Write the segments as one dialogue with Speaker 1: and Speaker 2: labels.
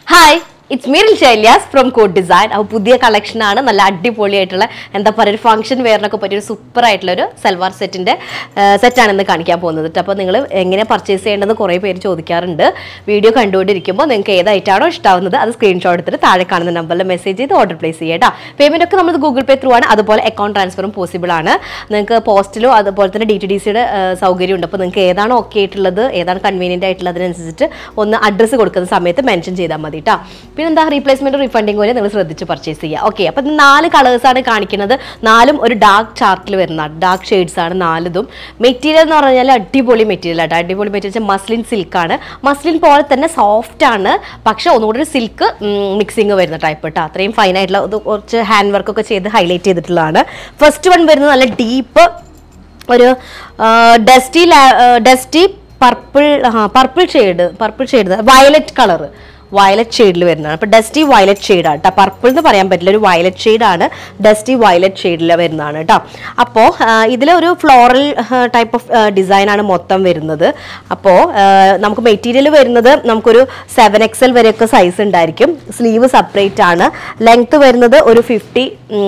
Speaker 1: Hi it's മീറിൽ ശൈല്യാസ് from code design അപ്പോൾ പുതിയ കളക്ഷൻ ആണ് നല്ല അടിപൊളിയായിട്ടുള്ള എന്താ പറയുക ഒരു ഫംഗ്ഷൻ വെയറിനൊക്കെ പറ്റിയ ഒരു സൂപ്പർ ആയിട്ടുള്ള ഒരു സൽവാർ സെറ്റിന്റെ സെറ്റാണ് ഇന്ന് കാണിക്കാൻ പോകുന്നത് ട്ടോ. അപ്പോൾ നിങ്ങൾ എങ്ങനെ പർച്ചേസ് ചെയ്യേണ്ടതെന്ന് കുറേ പേര് ചോദിക്കാറുണ്ട് വീഡിയോ കണ്ടുകൊണ്ടിരിക്കുമ്പോൾ നിങ്ങൾക്ക് ഏതായിട്ടാണോ ഇഷ്ടാവുന്നത് അത് സ്ക്രീൻഷോട്ട് എടുത്തിട്ട് താഴെ കാണുന്ന നമ്പറിൽ മെസ്സേജ് ചെയ്ത് ഓർഡർ പ്ലേസ് ചെയ്യാം പേയ്മെന്റ് ഒക്കെ നമ്മൾ ഗൂഗിൾ പേ ത്രൂ ആണ് അതുപോലെ അക്കൗണ്ട് ട്രാൻസ്ഫറും പോസിബിൾ ആണ് നിങ്ങൾക്ക് പോസ്റ്റിലോ അതുപോലെ തന്നെ ഡി ടി ഡി സിയുടെ സൗകര്യമുണ്ട് അപ്പോൾ നിങ്ങൾക്ക് ഏതാണോ ഓക്കെ ആയിട്ടുള്ളത് ഏതാണ് കൺവീനിയൻ്റ് ആയിട്ടുള്ളതിനനുസരിച്ചിട്ട് ഒന്ന് അഡ്രസ്സ് കൊടുക്കുന്ന സമയത്ത് മെൻഷൻ ചെയ്താൽ മതി കേട്ടോ പിന്നെ എന്താ റീപ്ലേസ്മെന്റ് റീഫണ്ടിങ് പോലെ നിങ്ങൾ ശ്രദ്ധിച്ച് പർച്ചേസ് ചെയ്യുക ഓക്കെ അപ്പം നാല് കളേഴ്സ് ആണ് കാണിക്കുന്നത് നാലും ഒരു ഡാർക്ക് ചാർട്ടിൽ വരുന്ന ഡാർക്ക് ഷെയ്ഡ്സ് ആണ് നാലിതും മെറ്റീരിയൽ എന്ന് പറഞ്ഞാൽ അടിപൊളി മെറ്റീരിയൽ ആട്ടോ അടിപൊളി മെറ്റീരിയൽ മസ്ലിൻ സിൽക്കാണ് മസ്ലിൻ പോലെ തന്നെ സോഫ്റ്റ് ആണ് പക്ഷെ ഒന്നുകൂടി ഒരു സിൽക്ക് മിക്സിങ് വരുന്ന ടൈപ്പ് കേട്ടോ അത്രയും ഫൈൻ ആയിട്ടുള്ള ഇത് കുറച്ച് ഹാൻഡ് വർക്ക് ഒക്കെ ചെയ്ത് ഹൈലൈറ്റ് ചെയ്തിട്ടുള്ളതാണ് ഫസ്റ്റ് വൺ വരുന്നത് നല്ല ഡീപ്പ് ഒരു dusty dusty purple purple shade purple shade violet colour violet ഷെയ്ഡിൽ വരുന്നതാണ് അപ്പോൾ ഡസ്റ്റി വയലറ്റ് ഷെയ്ഡാണ് കേട്ടോ പർപ്പിൾ എന്ന് പറയാൻ പറ്റില്ല ഒരു വയലറ്റ് ഷെയ്ഡാണ് ഡസ്റ്റി വയലറ്റ് ഷെയ്ഡിൽ വരുന്നതാണ് കേട്ടോ അപ്പോൾ ഇതിലൊരു ഫ്ലോറൽ ടൈപ്പ് ഓഫ് ഡിസൈനാണ് മൊത്തം വരുന്നത് അപ്പോൾ നമുക്ക് മെറ്റീരിയൽ വരുന്നത് നമുക്കൊരു സെവൻ എക്സൽ വരെയൊക്കെ സൈസ് ഉണ്ടായിരിക്കും സ്ലീവ് സെപ്പറേറ്റ് ആണ് ലെങ്ത് വരുന്നത് ഒരു ഫിഫ്റ്റി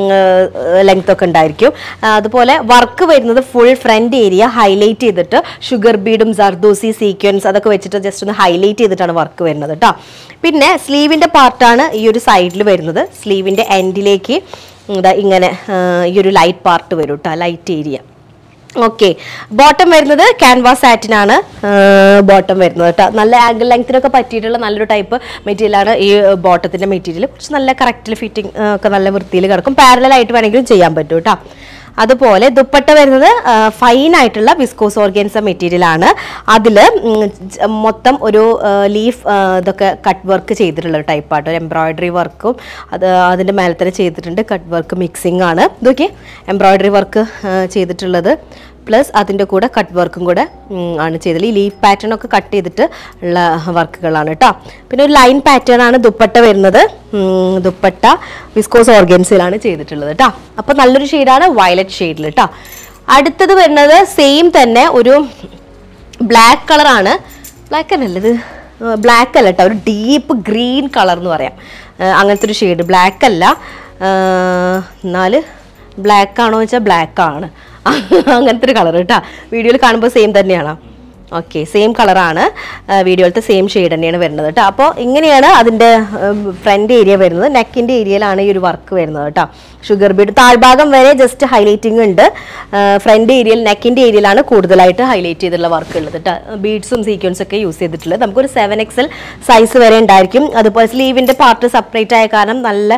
Speaker 1: ലെങ്ത് ഒക്കെ ഉണ്ടായിരിക്കും ആ, അതുപോലെ വർക്ക് വരുന്നത് ഫുൾ ഫ്രണ്ട് ഏരിയ ഹൈലൈറ്റ് ചെയ്തിട്ട് ഷുഗർ ബീഡും സർദൂസി സീക്വൻസ് അതൊക്കെ വെച്ചിട്ട് ജസ്റ്റ് ഒന്ന് ഹൈലൈറ്റ് ചെയ്തിട്ടാണ് വർക്ക് വരുന്നത് കേട്ടോ പിന്നെ സ്ലീവിൻ്റെ പാർട്ടാണ് ഈ ഒരു സൈഡിൽ വരുന്നത് സ്ലീവിൻ്റെ എൻഡിലേക്ക് ഇതാ ഇങ്ങനെ ആ, ഈ ഒരു ലൈറ്റ് പാർട്ട് വരും കേട്ടോ ലൈറ്റ് ഏരിയ ഓക്കെ ബോട്ടം വരുന്നത് ക്യാൻവാസ് സാറ്റിനാണ് ബോട്ടം വരുന്നത് കേട്ടോ നല്ല ആംഗിൾ ലെങ്ത്തിനൊക്കെ പറ്റിയിട്ടുള്ള നല്ലൊരു ടൈപ്പ് മെറ്റീരിയലാണ് ഈ ബോട്ടത്തിൻ്റെ മെറ്റീരിയൽ കുറച്ച് നല്ല കറക്റ്റിൽ ഫിറ്റിംഗ് ഒക്കെ നല്ല വൃത്തിയിൽ കിടക്കും പാരലൽ ആയിട്ട് വേണമെങ്കിലും ചെയ്യാൻ പറ്റും കേട്ടോ അതുപോലെ ദുപ്പട്ട വരുന്നത് ഫൈൻ ആയിട്ടുള്ള വിസ്കോസ് ഓർഗൻസ മെറ്റീരിയൽ ആണ് അതിൽ മൊത്തം ഒരു ലീഫ് ഇതൊക്കെ കട്ട് വർക്ക് ചെയ്തിട്ടുള്ള ഒരു ടൈപ്പായിട്ട് ഒരു എംബ്രോയിഡറി വർക്കും അത് അതിൻ്റെ മേലെ തന്നെ ചെയ്തിട്ടുണ്ട് കട്ട് വർക്ക് മിക്സിംഗ് ആണ് ഇതൊക്കെ എംബ്രോയിഡറി വർക്ക് ചെയ്തിട്ടുള്ളത് പ്ലസ് അതിൻ്റെ കൂടെ കട്ട് വർക്കും കൂടെ ഉം, ആണ് ചെയ്തത് ഈ ലീഫ് പാറ്റേൺ ഒക്കെ കട്ട് ചെയ്തിട്ട് ഉള്ള വർക്കുകളാണ് കേട്ടോ പിന്നെ ഒരു ലൈൻ പാറ്റേൺ ആണ് ദുപ്പട്ട വരുന്നത് ഉം, ദുപ്പട്ട വിസ്കോസ് ഓർഗൻസിലാണ് ചെയ്തിട്ടുള്ളത് കേട്ടോ അപ്പോൾ നല്ലൊരു ഷെയ്ഡാണ് വയലറ്റ് ഷെയ്ഡിൽ കേട്ടോ അടുത്തത് വരുന്നത് സെയിം തന്നെ ഒരു ബ്ലാക്ക് കളറാണ് ബ്ലാക്ക് അല്ലല്ലോ ഇത് ബ്ലാക്ക് അല്ല കേട്ടോ ഒരു ഡീപ്പ് ഗ്രീൻ കളർ എന്ന് പറയാം ആ, അങ്ങനത്തെ ഒരു ഷെയ്ഡ് ബ്ലാക്ക് അല്ല എന്നാൽ ബ്ലാക്ക് ആണോ വെച്ചാൽ ബ്ലാക്ക് ആണ് അങ്ങനത്തെ ഒരു കളർ കേട്ടോ വീഡിയോയിൽ കാണുമ്പോൾ സെയിം തന്നെയാണോ ഓക്കെ സെയിം കളറാണ് വീഡിയോയിലത്തെ സെയിം ഷെയ്ഡ് തന്നെയാണ് വരുന്നത് കേട്ടോ അപ്പോൾ ഇങ്ങനെയാണ് അതിൻ്റെ ഫ്രണ്ട് ഏരിയ വരുന്നത് നെക്കിൻ്റെ ഏരിയയിലാണ് ഈ ഒരു വർക്ക് വരുന്നത് കേട്ടോ ഷുഗർ ബീഡ് താഴ്ഭാഗം വരെ ജസ്റ്റ് ഹൈലൈറ്റിംഗ് ഉണ്ട് ഫ്രണ്ട് ഏരിയയിൽ നെക്കിൻ്റെ ഏരിയയിലാണ് കൂടുതലായിട്ട് ഹൈലൈറ്റ് ചെയ്തിട്ടുള്ള വർക്ക് ഉള്ളത് കേട്ടോ ബീഡ്സും സീക്വൻസ് ഒക്കെ യൂസ് ചെയ്തിട്ടുള്ളത് നമുക്കൊരു സെവൻ എക്സൽ സൈസ് വരെ ഉണ്ടായിരിക്കും അതുപോലെ സ്ലീവിൻ്റെ പാർട്ട് സെപ്പറേറ്റ് ആയ കാരണം നല്ല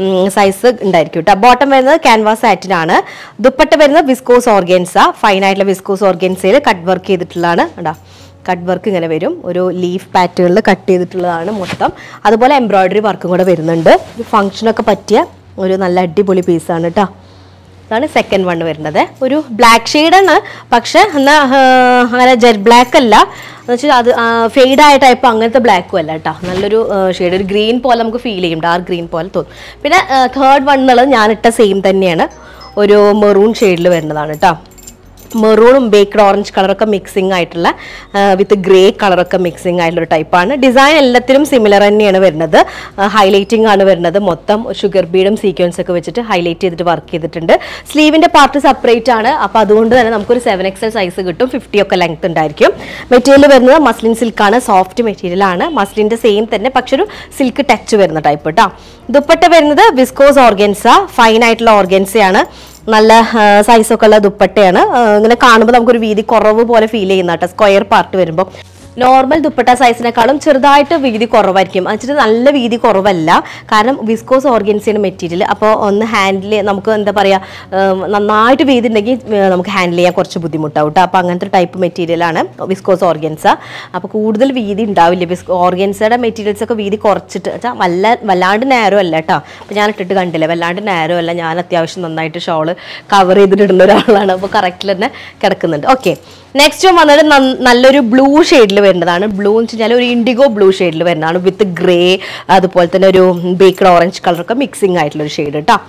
Speaker 1: സൈസ് ഉണ്ടായിരിക്കും കേട്ടോ ബോട്ടം വരുന്നത് ക്യാൻവാസ് സാറ്റിനാണ് ദുപ്പട്ട വരുന്നത് വിസ്കോസ് ഓർഗൻസ ഫൈൻ ആയിട്ടുള്ള വിസ്കോസ് ഓർഗൻസയിൽ കട്ട് വർക്ക് ചെയ്തിട്ടുള്ളതാണ് കേട്ടോ കട്ട് വർക്ക് ഇങ്ങനെ വരും ഒരു ലീഫ് പാറ്റേണിൽ കട്ട് ചെയ്തിട്ടുള്ളതാണ് മൊത്തം അതുപോലെ എംബ്രോയിഡറി വർക്കും കൂടെ വരുന്നുണ്ട് ഒരു ഫംഗ്ഷനൊക്കെ പറ്റിയ ഒരു നല്ല അടിപൊളി പീസാണ് കേട്ടോ ഇതാണ് സെക്കൻഡ് വൺ വരുന്നത് ഒരു ബ്ലാക്ക് ഷെയ്ഡാണ് പക്ഷെ എന്നാൽ അങ്ങനെ ജെറ്റ് ബ്ലാക്ക് അല്ല എന്ന് വെച്ചാൽ അത് ഫെയ്ഡ് ആയ ടൈപ്പ് അങ്ങനത്തെ ബ്ലാക്കും അല്ല കേട്ടോ നല്ലൊരു ഷെയ്ഡ് ഒരു ഗ്രീൻ പോലെ നമുക്ക് ഫീൽ ചെയ്യും ഡാർക്ക് ഗ്രീൻ പോലെ തോന്നും പിന്നെ തേർഡ് വൺ എന്നുള്ളത് ഞാനിട്ട സെയിം തന്നെയാണ് ഒരു മെറൂൺ ഷെയ്ഡിൽ വരുന്നതാണ് കേട്ടോ മെറൂണും ബേക്ക്ഡ് ഓറഞ്ച് കളറൊക്കെ മിക്സിംഗ് ആയിട്ടുള്ള വിത്ത് ഗ്രേ കളറൊക്കെ മിക്സിംഗ് ആയിട്ടുള്ള ഒരു ടൈപ്പാണ് ഡിസൈൻ എല്ലാത്തിലും സിമിലർ തന്നെയാണ് വരുന്നത് ഹൈലൈറ്റിംഗ് ആണ് വരുന്നത് മൊത്തം ഷുഗർ ബീഡും സീക്വൻസ് ഒക്കെ വെച്ചിട്ട് ഹൈലൈറ്റ് ചെയ്തിട്ട് വർക്ക് ചെയ്തിട്ടുണ്ട് സ്ലീവിന്റെ പാർട്ട് സെപ്പറേറ്റ് ആണ് അപ്പോൾ അതുകൊണ്ട് തന്നെ നമുക്കൊരു സെവൻ എക്സൽ സൈസ് കിട്ടും ഫിഫ്റ്റി ഒക്കെ ലെങ്ത് ഉണ്ടായിരിക്കും മെറ്റീരിയൽ വരുന്നത് മസ്ലിൻ സിൽക്കാണ് സോഫ്റ്റ് മെറ്റീരിയൽ ആണ് മസ്ലിന്റെ സെയിം തന്നെ പക്ഷെ ഒരു സിൽക്ക് ടച്ച് വരുന്ന ടൈപ്പ് കേട്ടോ ദുപ്പട്ട വരുന്നത് വിസ്കോസ് ഓർഗൻസ ഫൈൻ ആയിട്ടുള്ള ഓർഗൻസയാണ് നല്ല സൈസൊക്കെ ഉള്ള ദുപ്പട്ടയാണ് ആ, ഇങ്ങനെ കാണുമ്പോൾ നമുക്കൊരു വീതി കുറവ് പോലെ ഫീൽ ചെയ്യുന്ന കേട്ടോ സ്ക്വയർ പാർട്ട് വരുമ്പോൾ നോർമൽ ദുപ്പട്ട സൈസിനേക്കാളും ചെറുതായിട്ട് വീതി കുറവായിരിക്കും വെച്ചിട്ട് നല്ല വീതി കുറവല്ല കാരണം വിസ്കോസ് ഓർഗൻസിയാണ് മെറ്റീരിയൽ അപ്പോൾ ഒന്ന് ഹാൻഡിൽ നമുക്ക് എന്താ പറയുക നന്നായിട്ട് വീതി ഉണ്ടെങ്കിൽ ഏർ നമുക്ക് ഹാൻഡിൽ ചെയ്യാൻ കുറച്ച് ബുദ്ധിമുട്ടാവും കേട്ടോ അപ്പോൾ അങ്ങനത്തെ ടൈപ്പ് മെറ്റീരിയലാണ് വിസ്കോസ് ഓർഗൻസ അപ്പോൾ കൂടുതൽ വീതി ഉണ്ടാവില്ല വിസ്കോ ഓർഗൻസയുടെ മെറ്റീരിയൽസ് ഒക്കെ വീതി കുറച്ചിട്ട് വെച്ചാൽ വല്ല വല്ലാണ്ട് നേരോ അല്ല കേട്ടോ അപ്പോൾ ഞാൻ ഇട്ടിട്ട് കണ്ടില്ല വല്ലാണ്ട് നേരോ അല്ല ഞാൻ അത്യാവശ്യം നന്നായിട്ട് ഷോള് കവർ ചെയ്തിട്ടിടുന്ന ഒരാളാണ് അപ്പോൾ കറക്റ്റിൽ തന്നെ കിടക്കുന്നുണ്ട് ഓക്കെ നെക്സ്റ്റ് വന്നത് നന്ന- നല്ലൊരു ബ്ലൂ ഷെയ്ഡിൽ വരുന്നതാണ് ബ്ലൂ എന്ന് വെച്ച് കഴിഞ്ഞാൽ ഒരു ഇൻഡിഗോ ബ്ലൂ ഷെയ്ഡിൽ വരുന്നതാണ് വിത്ത് ഗ്രേ അതുപോലെ തന്നെ ഒരു ബേക്ക്ഡ് ഓറഞ്ച് കളറൊക്കെ മിക്സിംഗ് ആയിട്ടുള്ള ഒരു ഷെയ്ഡ് കേട്ടോ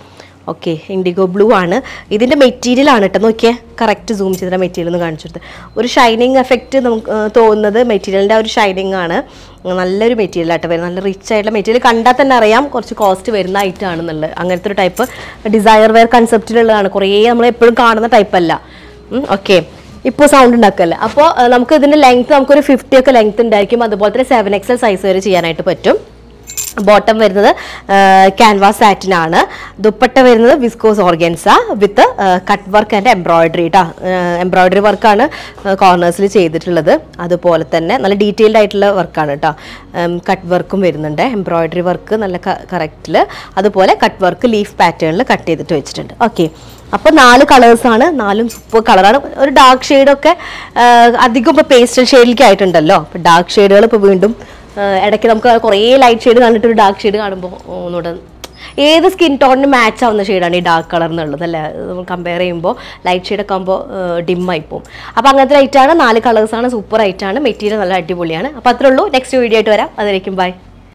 Speaker 1: ഓക്കെ ഇൻഡിഗോ ബ്ലൂ ആണ് ഇതിൻ്റെ മെറ്റീരിയൽ ആണ് കേട്ടോ നോക്കിയേ കറക്റ്റ് സൂം ചെയ്ത മെറ്റീരിയൽ ഒന്ന് കാണിച്ചു കൊടുത്ത് ഒരു ഷൈനിങ് എഫക്റ്റ് നമുക്ക് ആ, തോന്നുന്നത് മെറ്റീരിയലിൻ്റെ ആ ഒരു ഷൈനിങ് ആണ് നല്ലൊരു മെറ്റീരിയൽ ആയിട്ട് വരുന്നത് നല്ല റിച്ച് ആയിട്ടുള്ള മെറ്റീരിയൽ കണ്ടാൽ തന്നെ അറിയാം കുറച്ച് കോസ്റ്റ് വരുന്ന ഐറ്റം ആണെന്നുള്ളത് അങ്ങനത്തെ ഒരു ടൈപ്പ് ഡിസൈർ വെയർ കൺസെപ്റ്റിലുള്ളതാണ് കുറേ നമ്മൾ എപ്പോഴും കാണുന്ന ടൈപ്പ് അല്ല ഓക്കെ ഇപ്പോൾ സൗണ്ട് ഉണ്ടാക്കല്ല അപ്പോൾ നമുക്ക് ഇതിൻ്റെ ലെങ്ത് നമുക്കൊരു ഫിഫ്റ്റി ഒക്കെ ലെങ്ത് ഉണ്ടായിരിക്കും അതുപോലെ തന്നെ സെവൻ എക്സൽ സൈസ് വരെ ചെയ്യാനായിട്ട് പറ്റും ബോട്ടം വരുന്നത് ക്യാൻവാസ് സാറ്റിൻ ആണ് ദുപ്പട്ട വരുന്നത് viscose organza with cut work and embroidery കേട്ടോ എംബ്രോയിഡറി വർക്കാണ് കോർണേഴ്സിൽ ചെയ്തിട്ടുള്ളത് അതുപോലെ തന്നെ നല്ല ഡീറ്റെയിൽഡ് ആയിട്ടുള്ള വർക്കാണ് കേട്ടോ കട്ട് വർക്കും വരുന്നുണ്ട് എംബ്രോയിഡറി വർക്ക് നല്ല കറക്റ്റിൽ അതുപോലെ കട്ട് വർക്ക് ലീഫ് പാറ്റേണിൽ കട്ട് ചെയ്തിട്ട് വെച്ചിട്ടുണ്ട് ഓക്കെ അപ്പോൾ നാല് കളേഴ്സാണ് നാലും സൂപ്പർ കളറാണ് ഒരു ഡാർക്ക് ഷെയ്ഡൊക്കെ അധികം ഇപ്പോൾ പേസ്റ്റൽ ഷെയ്ഡിലേക്ക് ആയിട്ടുണ്ടല്ലോ അപ്പോൾ ഡാർക്ക് ഷെയ്ഡുകൾ ഇപ്പോൾ വീണ്ടും ആ, ഇടയ്ക്ക് നമുക്ക് കുറേ ലൈറ്റ് ഷെയ്ഡ് കണ്ടിട്ട് ഒരു ഡാർക്ക് ഷെയ്ഡ് കാണുമ്പോൾ ഒന്നുകൂടെ ഏത് സ്കിൻ ടോണിന് മാച്ച് ആവുന്ന ഷെയ്ഡാണ് ഈ ഡാർക്ക് കളർ എന്നുള്ളത് അല്ലേ നമ്മൾ കമ്പയർ ചെയ്യുമ്പോൾ ലൈറ്റ് ഷെയ്ഡൊക്കെ ആകുമ്പോൾ ഡിമ്മായി പോകും അപ്പോൾ അങ്ങനത്തെ ലൈറ്റാണ് നാല് കളേഴ്സാണ് സൂപ്പർ ആയിട്ടാണ് മെറ്റീരിയൽ നല്ല അടിപൊളിയാണ് അപ്പോൾ അത്രേ ഉള്ളൂ നെക്സ്റ്റ് വീഡിയോ ആയിട്ട് വരാം അതിലേക്കും ബൈ